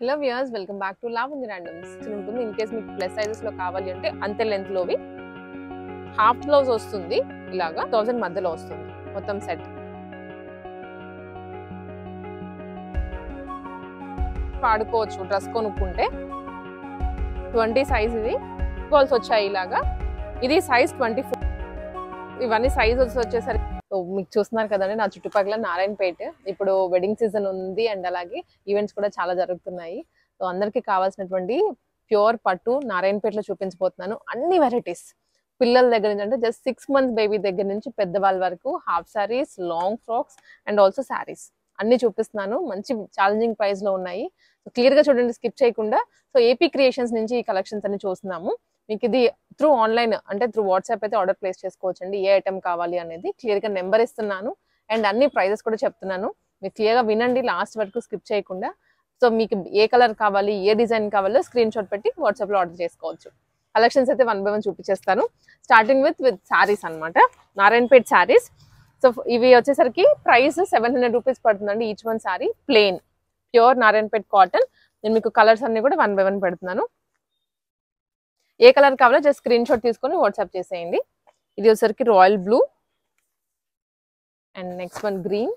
Hello viewers welcome back to love ఉంది randoms ఉంటుంది in case మీకు ప్లస్ సైజెస్ లో కావాలి అంటే అంతే లెంత్ లోవి హాఫ్ బ్లౌజ్ వస్తుంది ఇలాగా థౌసండ్ మధ్యలో వస్తుంది మొత్తం సెట్ వాడుకోవచ్చు డ్రెస్ కొనుక్కుంటే ట్వంటీ సైజ్ ఇది గోల్స్ వచ్చాయి ఇలాగా ఇది సైజ్ ట్వంటీ ఫోర్ ఇవన్నీ సైజ్ వచ్చేసరికి సో మీకు చూస్తున్నారు కదండి నా చుట్టుపక్కల నారాయణపేట ఇప్పుడు వెడ్డింగ్ సీజన్ ఉంది అండ్ అలాగే ఈవెంట్స్ కూడా చాలా జరుగుతున్నాయి సో అందరికీ కావాల్సినటువంటి ప్యూర్ పట్టు నారాయణపేటలో చూపించబోతున్నాను అన్ని వెరైటీస్ పిల్లల దగ్గర నుంచి అంటే జస్ట్ సిక్స్ మంత్స్ బేబీ దగ్గర నుంచి పెద్దవాళ్ళ వరకు half saris long frocks and also saris అన్ని చూపిస్తున్నాను మంచి ఛాలెంజింగ్ ప్రైస్ లో ఉన్నాయి సో క్లియర్ గా చూడండి స్కిప్ చేయకుండా సో ఏపీ క్రియేషన్స్ నుంచి ఈ కలెక్షన్స్ అన్ని చూస్తున్నాము మీకు ఇది త్రూ ఆన్లైన్ అంటే త్రూ వాట్సాప్ అయితే ఆర్డర్ ప్లేస్ చేసుకోవచ్చండి ఏ ఐటమ్ కావాలి అనేది క్లియర్ గా నెంబర్ ఇస్తున్నాను అండ్ అన్ని ప్రైజెస్ కూడా చెప్తున్నాను మీరు క్లియర్ గా వినండి లాస్ట్ వరకు స్కిప్ చేయకుండా సో మీకు ఏ కలర్ కావాలి ఏ డిజైన్ కావాలో స్క్రీన్ షాట్ పెట్టి వాట్సాప్ లో ఆర్డర్ చేసుకోవచ్చు కలెక్షన్స్ అయితే వన్ బై వన్ చూపించేస్తాను స్టార్టింగ్ విత్ విత్ శారీస్ అనమాట నారాయణపేట్ శారీస్ సో ఇవి వచ్చేసరికి ప్రైస్ సెవెన్ హండ్రెడ్ రూపీస్ పడుతుందండి each one sari plain pure Narayanpet cotton నేను మీకు కలర్స్ అన్ని కూడా వన్ బై వన్ పెడుతున్నాను ఏ కలర్ కావాలో జస్ట్ స్క్రీన్ షాట్ తీసుకొని వాట్సాప్ చేసేయండి ఇది వచ్చేసరికి royal blue and next one green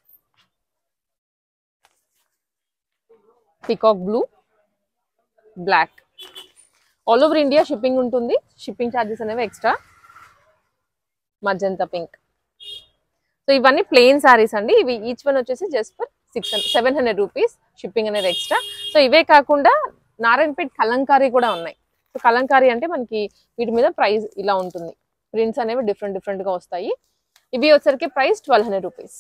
peacock blue black all over India shipping ఉంటుంది షిప్పింగ్ ఛార్జెస్ అనేవి ఎక్స్ట్రా మజంతా పింక్ సో ఇవన్నీ ప్లెయిన్ సారీస్ అండి ఇవి ఈచ్ వన్ వచ్చేసి just for six seven hundred rupees shipping అనేది ఎక్స్ట్రా సో ఇవే కాకుండా నారాయణపేట్ కలంకారీ కూడా ఉన్నాయి సో కలంకారీ అంటే మనకి వీటి మీద ప్రైస్ ఇలా ఉంటుంది ప్రింట్స్ అనేవి డిఫరెంట్ డిఫరెంట్ గా వస్తాయి ఇవి వచ్చరికి ప్రైస్ ట్వెల్వ్ హండ్రెడ్ రూపీస్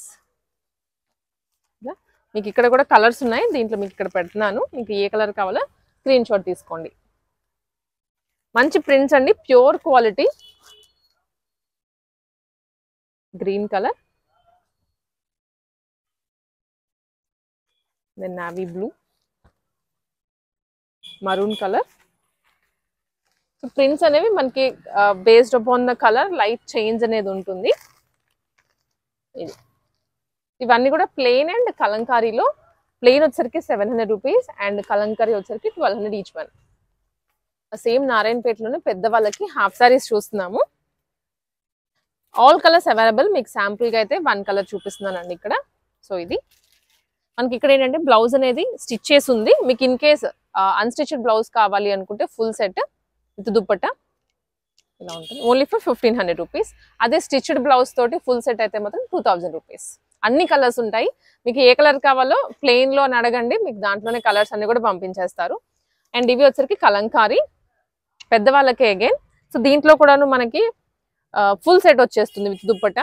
మీకు ఇక్కడ కూడా కలర్స్ ఉన్నాయి దీంట్లో మీకు ఇక్కడ పెడుతున్నాను మీకు ఏ కలర్ కావాలో స్క్రీన్ షాట్ తీసుకోండి మంచి ప్రింట్స్ అండి pure quality green colour then navy blue maroon colour so prints అనేవి మనకి based upon the colour light change అనేది ఉంటుంది ఇది ఇవన్నీ కూడా ప్లెయిన్ అండ్ కలంకారీలో ప్లెయిన్ వచ్చరికి seven hundred rupees and Kalamkari వచ్చరికి twelve hundred each one same నారాయణపేటలోనే పెద్దవాళ్ళకి హాఫ్ సారీస్ చూస్తున్నాము ఆల్ కలర్స్ అవైలబుల్ మీకు శాంపుల్గా అయితే వన్ కలర్ చూపిస్తున్నానండి ఇక్కడ సో ఇది మనకి ఇక్కడ ఏంటంటే బ్లౌజ్ అనేది స్టిచ్ చేసి ఉంది మీకు ఇన్ కేస్ అన్స్టిచ్డ్ బ్లౌజ్ కావాలి అనుకుంటే ఫుల్ సెట్ విత్ దుప్పట ఇలా ఉంటుంది only for fifteen hundred rupees అదే స్టిచ్డ్ బ్లౌజ్ తోటి ఫుల్ సెట్ అయితే మాత్రం టూ థౌజండ్ రూపీస్ అన్ని కలర్స్ ఉంటాయి మీకు ఏ కలర్ కావాలో ప్లెయిన్ లో అని అడగండి మీకు దాంట్లోనే కలర్స్ అన్ని కూడా పంపించేస్తారు అండ్ ఇవి వచ్చరికి కలంకారీ పెద్దవాళ్ళకి అగైన్ సో దీంట్లో కూడాను మనకి ఫుల్ సెట్ వచ్చేస్తుంది with dupatta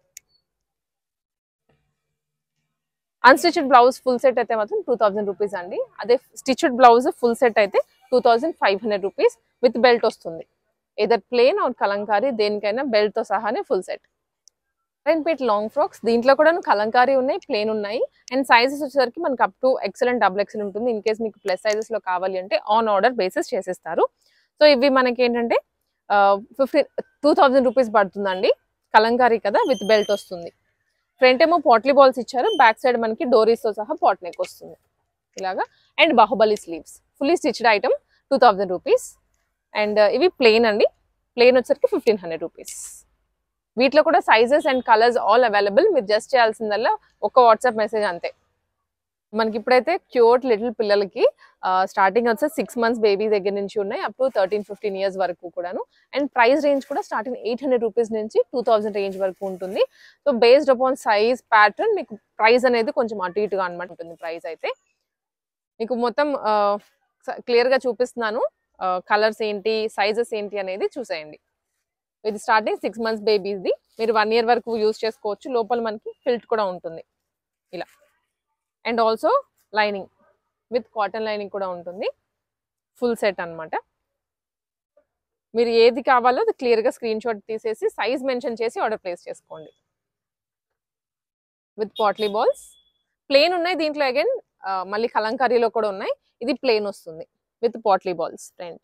unstitched blouse full set అయితే మాత్రం టూ థౌజండ్ రూపీస్ అండి అదే స్టిచ్డ్ బ్లౌజ్ ఫుల్ సెట్ అయితే two thousand five hundred rupees with belt వస్తుంది ఏదర్ ప్లేన్ ఆర్ కలంకారీ దేనికైనా belt తో సహానే ఫుల్ సెట్ పేట్ లాంగ్ ఫ్రాక్స్ దీంట్లో కూడా కలంకారీ ఉన్నాయి ప్లేన్ ఉన్నాయి అండ్ సైజెస్ వచ్చేసరికి మనకి up to XL double XL ఉంటుంది ఇన్ కేస్ మీకు ప్లస్ సైజెస్ లో కావాలి అంటే ఆన్ ఆర్డర్ బేసిస్ చేసేస్తారు సో ఇవి మనకి ఏంటంటే ఫిఫ్టీన్ టూ థౌజండ్ రూపీస్ పడుతుందండి కలంకారీ కదా విత్ బెల్ట్ వస్తుంది ఫ్రంట్ ఏమో పాట్లీ బాల్స్ ఇచ్చారు బ్యాక్ సైడ్ మనకి డోరీస్ తో సహా పాట్ నెక్ వస్తుంది ఇలాగా and Baahubali sleeves fully stitched item two thousand rupees and ఇవి ప్లెయిన్ అండి ప్లెయిన్ వచ్చరికి ఫిఫ్టీన్ హండ్రెడ్ రూపీస్ వీటిలో కూడా sizes and colours all available మీరు జస్ట్ చేయాల్సిందల్లా ఒక వాట్సాప్ మెసేజ్ అంతే మనకి ఇప్పుడైతే క్యూట్ లిటిల్ పిల్లలకి స్టార్టింగ్ వచ్చే సిక్స్ మంత్స్ బేబీ దగ్గర నుంచి ఉన్నాయి up to thirteen fifteen years వరకు కూడాను అండ్ ప్రైస్ రేంజ్ కూడా స్టార్టింగ్ ఎయిట్ హండ్రెడ్ రూపీస్ నుంచి టూ థౌసండ్ రేంజ్ వరకు ఉంటుంది so based upon size pattern మీకు ప్రైస్ అనేది కొంచెం అటు ఇటుగా అనమాట ఉంటుంది ప్రైస్ అయితే మీకు మొత్తం క్లియర్ గా చూపిస్తున్నాను కలర్స్ ఏంటి సైజెస్ ఏంటి అనేది చూసేయండి ఇది స్టార్టింగ్ సిక్స్ మంత్స్ బేబీస్ది మీరు వన్ ఇయర్ వరకు యూజ్ చేసుకోవచ్చు లోపల మనకి ఫిల్ట్ కూడా ఉంటుంది ఇలా and also lining with cotton lining కూడా ఉంటుంది ఫుల్ సెట్ అన్నమాట మీరు ఏది కావాలో అది క్లియర్గా స్క్రీన్ షాట్ తీసేసి సైజ్ మెన్షన్ చేసి ఆర్డర్ ప్లేస్ చేసుకోండి విత్ పాట్లీ బాల్స్ ప్లేన్ ఉన్నాయి దీంట్లో అగైన్ మళ్ళీ కలంకారీలో కూడా ఉన్నాయి ఇది ప్లేన్ వస్తుంది విత్ పాట్లీ బాల్స్ ఫ్రంట్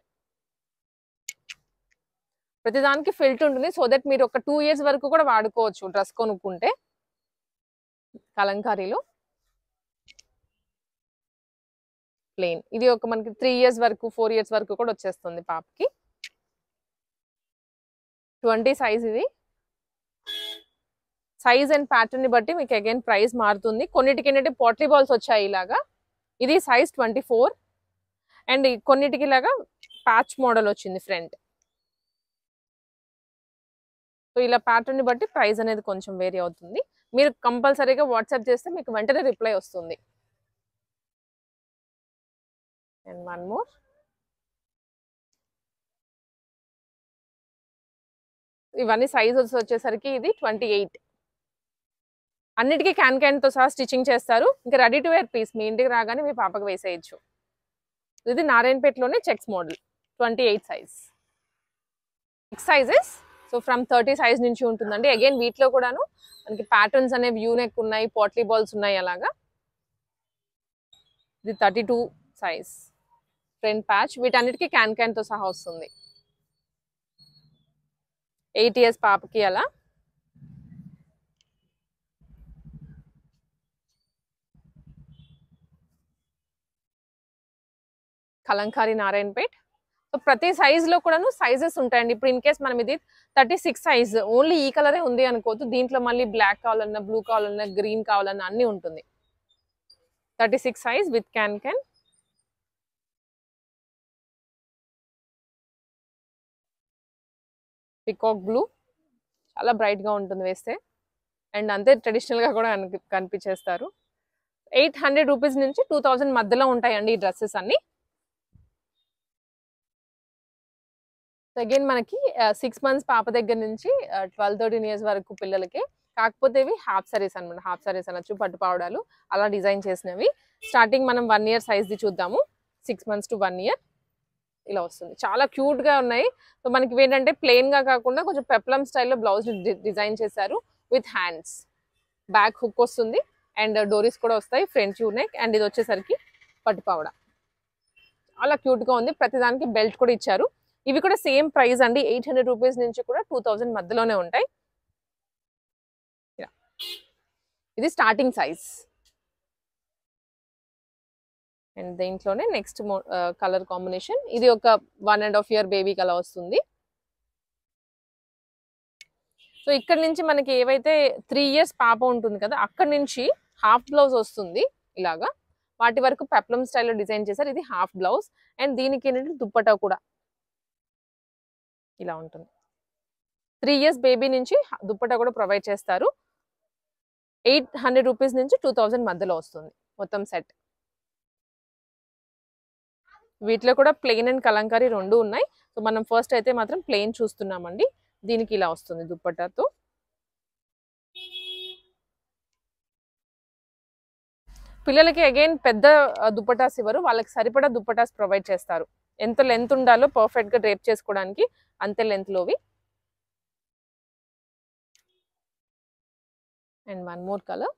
ప్రతిదానికి ఫిల్ట్ ఉంటుంది సో దట్ మీరు ఒక టూ ఇయర్స్ వరకు కూడా వాడుకోవచ్చు డ్రెస్ కొనుక్కుంటే కలంకారీలో ప్లెయిన్ ఇది ఒక మనకి త్రీ ఇయర్స్ వరకు ఫోర్ ఇయర్స్ వరకు కూడా వచ్చేస్తుంది పాపకి ట్వంటీ సైజ్ ఇది సైజ్ అండ్ ప్యాటర్న్ ని బట్టి మీకు అగైన్ ప్రైస్ మారుతుంది కొన్నిటికి ఏంటంటే పాట్లీ బాల్స్ వచ్చాయి ఇలాగా ఇది సైజ్ ట్వంటీ ఫోర్ అండ్ కొన్నిటికి ఇలాగా ప్యాచ్ మోడల్ వచ్చింది ఫ్రంట్ సో ఇలా ప్యాటర్న్ ని బట్టి ప్రైస్ అనేది కొంచెం వేరీ అవుతుంది మీరు కంపల్సరీగా వాట్సాప్ చేస్తే మీకు వెంటనే రిప్లై వస్తుంది అండ్ వన్ మోర్ ఇవన్నీ సైజ్ వచ్చేసరికి ఇది ట్వంటీ ఎయిట్ అన్నిటికీ క్యాన్ క్యాన్తో సహా స్టిచ్చింగ్ చేస్తారు ఇంకా రెడీ టు వేర్ పీస్ మీ ఇంటికి రాగానే మీ పాపకు వేసేయచ్చు ఇది నారాయణపేటలోనే checks model twenty eight size six sizes so from thirty size నుంచి ఉంటుందండి అగైన్ వీటిలో కూడాను మనకి ప్యాటర్న్స్ అనేవి యూనెక్ ఉన్నాయి పాట్లీ బాల్స్ ఉన్నాయి అలాగా ఇది thirty two size front patch వీటన్నిటికీ క్యాన్ క్యాన్తో సహా వస్తుంది ఎయిట్ ఇయర్స్ పాపకి అలా కలంకారీ నారాయణపేట్ సో ప్రతి సైజ్ లో కూడాను సైజెస్ ఉంటాయండి ఇప్పుడు ఇన్ కేస్ మనం ఇది థర్టీ సిక్స్ సైజ్ ఓన్లీ ఈ కలరే ఉంది అనుకోవద్దు దీంట్లో మళ్ళీ బ్లాక్ కావాలన్నా బ్లూ కావాలన్నా గ్రీన్ కావాలన్నా అన్ని ఉంటుంది thirty six size with can can peacock blue చాలా బ్రైట్ గా ఉంటుంది వేస్తే అండ్ అంతే ట్రెడిషనల్ గా కూడా కనిపి- కనిపించేస్తారు ఎయిట్ హండ్రెడ్ రూపీస్ నుంచి టూ థౌజండ్ మధ్యలో ఉంటాయండి ఈ డ్రెస్సెస్ అన్ని అగైన్ మనకి సిక్స్ మంత్స్ పాప దగ్గర నుంచి ట్వెల్వ్ థర్టీన్ ఇయర్స్ వరకు పిల్లలకి కాకపోతే ఇవి హాఫ్ సారీస్ అనమాట హాఫ్ సారీస్ అనొచ్చు పట్టు పావడాలు అలా డిజైన్ చేసినవి స్టార్టింగ్ మనం వన్ ఇయర్ సైజ్ది చూద్దాము six months to one year ఇలా వస్తుంది చాలా క్యూట్ గా ఉన్నాయి సో మనకి ఇవి ఏంటంటే ప్లెయిన్ గా కాకుండా కొంచెం పెప్లం స్టైల్లో బ్లౌజ్ డిజైన్ చేశారు విత్ హ్యాండ్స్ బ్యాక్ హుక్ వస్తుంది అండ్ డోరీస్ కూడా వస్తాయి ఫ్రంట్ యూ నెక్ అండ్ ఇది వచ్చేసరికి పట్టు పావడ చాలా క్యూట్ గా ఉంది ప్రతిదానికి బెల్ట్ కూడా ఇచ్చారు ఇవి కూడా సేమ్ ప్రైస్ అండి ఎయిట్ హండ్రెడ్ రూపీస్ నుంచి కూడా టూ థౌజండ్ మధ్యలోనే ఉంటాయి ఇలా. ఇది స్టార్టింగ్ సైజ్ అండ్ దీంట్లోనే నెక్స్ట్ కలర్ కాంబినేషన్ ఇది ఒక one and half year baby colour వస్తుంది సో ఇక్కడ నుంచి మనకి ఏవైతే త్రీ ఇయర్స్ పాప ఉంటుంది కదా అక్కడ నుంచి హాఫ్ బ్లౌజ్ వస్తుంది ఇలాగా వాటి వరకు పెప్లం స్టైల్లో డిజైన్ చేశారు ఇది హాఫ్ బ్లౌజ్ అండ్ దీనికి ఏంటంటే దుప్పటా కూడా ఇలా ఉంటుంది త్రీ ఇయర్స్ బేబీ నుంచి హ- దుప్పటా కూడా ప్రొవైడ్ చేస్తారు ఎయిట్ హండ్రెడ్ రూపీస్ నుంచి టూ థౌజండ్ మధ్యలో వస్తుంది మొత్తం సెట్ వీటిలో కూడా ప్లెయిన్ అండ్ కలంకారీ రెండు ఉన్నాయి సో మనం ఫస్ట్ అయితే మాత్రం ప్లెయిన్ చూస్తున్నామండి దీనికి ఇలా వస్తుంది దుప్పటాతో పిల్లలకి అగైన్ పెద్ద ఆ, దుప్పటాస్ ఇవ్వరు వాళ్ళకి సరిపడా దుప్పటాస్ ప్రొవైడ్ చేస్తారు ఎంత లెంత్ ఉండాలో పర్ఫెక్ట్ గా డ్రేప్ చేసుకోవడానికి అంతే లెంత్ లోవి అండ్ వన్ మోర్ కలర్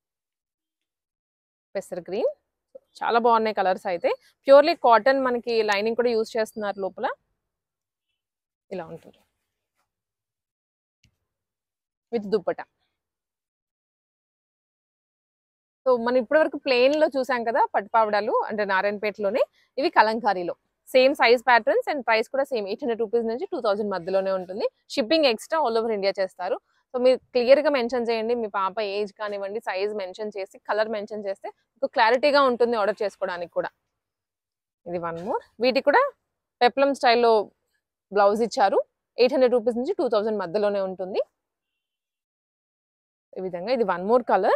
పెసర్ గ్రీన్ చాలా బాగున్నాయి కలర్స్ అయితే ప్యూర్లీ కాటన్ మనకి లైనింగ్ కూడా యూజ్ చేస్తున్నారు లోపల ఇలా ఉంటుంది విత్ దుప్పట సో మనం ఇప్పటివరకు ప్లెయిన్ లో చూసాం కదా పట్టుపావడాలు అంటే నారాయణపేటలోనే ఇవి కలంకారీలో same size patterns and price కూడా సేమ్ ఎయిట్ హండ్రెడ్ రూపీస్ నుంచి టూ థౌసండ్ మధ్యలోనే ఉంటుంది shipping extra all over India చేస్తారు సో మీరు క్లియర్ గా మెన్షన్ చేయండి మీ పాప ఏజ్ కానివ్వండి సైజ్ మెన్షన్ చేసి కలర్ మెన్షన్ చేస్తే మీకు క్లారిటీగా ఉంటుంది ఆర్డర్ చేసుకోవడానికి కూడా ఇది వన్ మోర్ వీటికి కూడా పెప్లం స్టైల్లో బ్లౌజ్ ఇచ్చారు ఎయిట్ హండ్రెడ్ రూపీస్ నుంచి టూ థౌజండ్ మధ్యలోనే ఉంటుంది ఈ విధంగా ఇది one more colour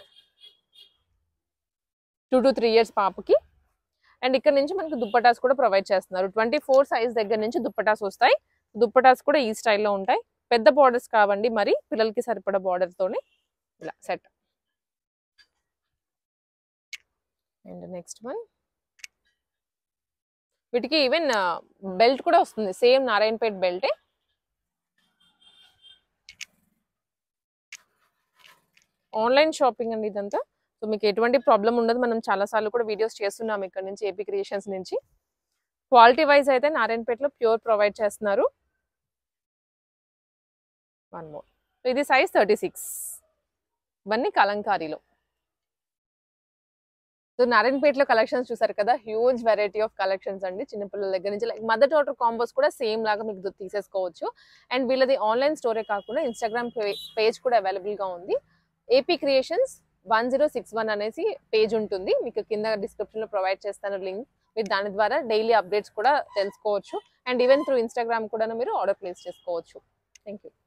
two to three years పాపకి అండ్ ఇక్కడ నుంచి మనకి దుప్పటాస్ కూడా ప్రొవైడ్ చేస్తున్నారు ట్వంటీ ఫోర్ సైజ్ దగ్గర నుంచి దుప్పటాస్ వస్తాయి దుప్పటాస్ కూడా ఈ స్టైల్లో ఉంటాయి పెద్ద బార్డర్స్ కావండి మరి పిల్లలకి సరిపడా border తోని ఇలా సెట్ అండ్ నెక్స్ట్ వన్ వీటికి ఈవెన్ బెల్ట్ కూడా వస్తుంది సేమ్ నారాయణపేట్ బెల్టే ఆన్లైన్ షాపింగ్ అండి ఇదంతా సో మీకు ఎటువంటి ప్రాబ్లం ఉండదు మనం చాలాసార్లు కూడా వీడియోస్ చేస్తున్నాం ఇక్కడ నుంచి ఏపీ క్రియేషన్స్ నుంచి క్వాలిటీ వైజ్ అయితే నారాయణపేటలో ప్యూర్ ప్రొవైడ్ చేస్తున్నారు వన్ మోర్ ఇది సైజ్ థర్టీ సిక్స్ ఇవన్నీ కలంకారీలో సో నారాయణపేటలో కలెక్షన్స్ చూసారు కదా హ్యూజ్ వెరైటీ ఆఫ్ కలెక్షన్స్ అండి చిన్నపిల్లల దగ్గర నుంచి లైక్ మదర్ డాటర్ కాంబోస్ కూడా సేమ్ లాగా మీకు దు- తీసేసుకోవచ్చు అండ్ వీళ్ళది ఆన్లైన్ స్టోరే కాకుండా ఇన్స్టాగ్రామ్ పేజ్ కూడా అవైలబుల్ గా ఉంది AP Creations one zero six one అనేసి పేజ్ ఉంటుంది మీకు కింద డిస్క్రిప్షన్ లో ప్రొవైడ్ చేస్తాను లింక్ మీరు దాని ద్వారా డైలీ అప్డేట్స్ కూడా తెలుసుకోవచ్చు అండ్ ఈవెన్ త్రూ ఇన్స్టాగ్రామ్ కూడా మీరు ఆర్డర్ ప్లేస్ చేసుకోవచ్చు థ్యాంక్ యూ